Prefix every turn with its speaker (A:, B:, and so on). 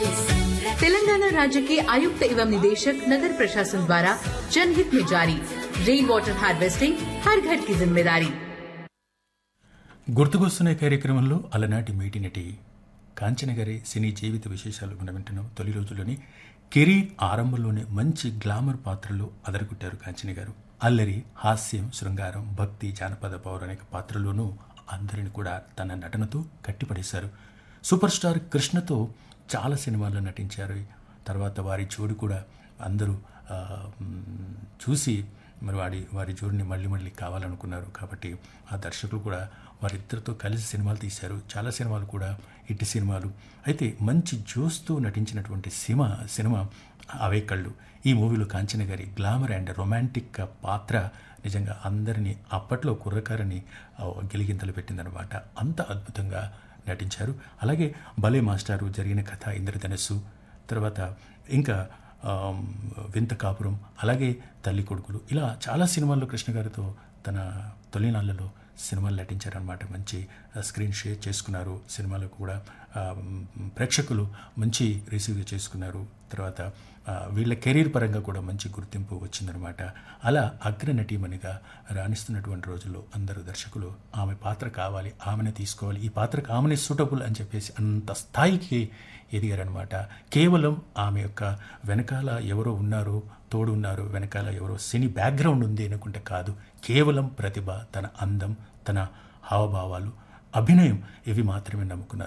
A: तेलंगाना राज्य के आयुक्त एवं निदेशक नगर प्रशासन द्वारा जनहित में जारी रेन वाटर हार्वेस्टिंग हर घर की जिम्मेदारी
B: గుర్తుకొస్తున్న కార్యక్రమంలో అలనాటి మేటి నటి కాంచన గారి సినీ జీవిత విశేషాలు మనం వింటున్నాం తొలి రోజుల్లోని కెరీర్ ఆరంభంలోనే మంచి గ్లామర్ పాత్రలు అదరగొట్టారు కాంచన గారు అల్లరి హాస్యం శృంగారం భక్తి జానపద పౌరాణిక పాత్రలోనూ అందరిని కూడా తన నటనతో కట్టిపడేశారు సూపర్ స్టార్ కృష్ణతో చాలా సినిమాల్లో నటించారు తర్వాత వారి జోడి కూడా అందరూ ఆ, మ్, చూసి మరి వాడి వారి జోడిని మళ్ళీ మళ్ళీ కావాలనుకున్నారు కాబట్టి ఆ దర్శకులు కూడా వారిద్దరితో కలిసి సినిమాలు తీశారు చాలా సినిమాలు కూడా ఇట్టి సినిమాలు అయితే మంచి జోస్తో నటించినటువంటి సినిమా సినిమా అవే కళ్ళు ఈ మూవీలో కాంచన గారి గ్లామర్ అండ్ రొమాంటిక్ పాత్ర నిజంగా అందరినీ అప్పట్లో కుర్రకారని ఆ, గిలిగింతలు పెట్టిందనమాట అంత అద్భుతంగా నటించారు అలాగే భలే మాస్టారు జరిగిన కథ ఇంద్రధనస్సు తర్వాత ఇంకా ఆమ్, వింత కాపురం అలాగే తల్లి కొడుకులు ఇలా చాలా సినిమాల్లో కృష్ణ గారితో తన తొలినాళ్ళలో సినిమాలు నటించారనమాట మంచి ఆ, స్క్రీన్ షేర్ చేసుకున్నారు సినిమాలు కూడా ఆ, మ్, ప్రేక్షకులు మంచి రిసీవ్ చేసుకున్నారు తర్వాత ఆ, వీళ్ళ కెరీర్ పరంగా కూడా మంచి గుర్తింపు వచ్చిందనమాట అలా అగ్ర నటీమణిగా రాణిస్తున్నటువంటి రోజుల్లో అందరూ దర్శకులు ఆమె పాత్ర కావాలి ఆమెనే తీసుకోవాలి ఈ పాత్రకు ఆమెనే సూటబుల్ అని చెప్పేసి అంత స్థాయికి ఎదిగారనమాట కేవలం ఆమె యొక్క వెనకాల ఎవరో ఉన్నారు తోడు ఉన్నారు వెనకాల ఎవరో సినీ బ్యాక్గ్రౌండ్ ఉంది అనుకుంటే కాదు కేవలం ప్రతిభ తన అందం తన హావభావాలు అభినయం ఇవి మాత్రమే నమ్ముకున్నారు